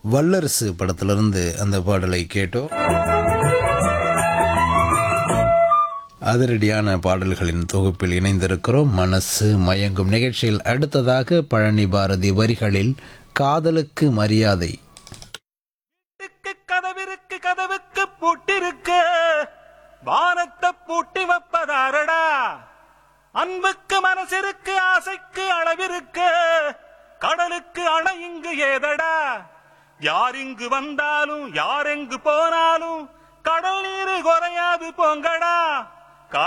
வல்லரசு படத்திலிருந்து அந்த பாடலை கேட்டோம் அதிரடியான பாடல்களின் தொகுப்பில் இணைந்திருக்கிறோம் மனசு மயங்கும் நிகழ்ச்சியில் அடுத்ததாக பழனி பாரதி வரிகளில் காதலுக்கு மரியாதை வீட்டுக்கு கதவிருக்கு கதவுக்கு பூட்டிருக்கு வானத்தை பூட்டி வைப்பதாரடா அன்புக்கு மனசிற்கு ஆசைக்கு அளவிருக்கு கடலுக்கு அணை இங்கு ஏதடா யார் இங்கு வந்தாலும் யார் எங்கு போனாலும் கடல் நீர் குறையாது போங்கடா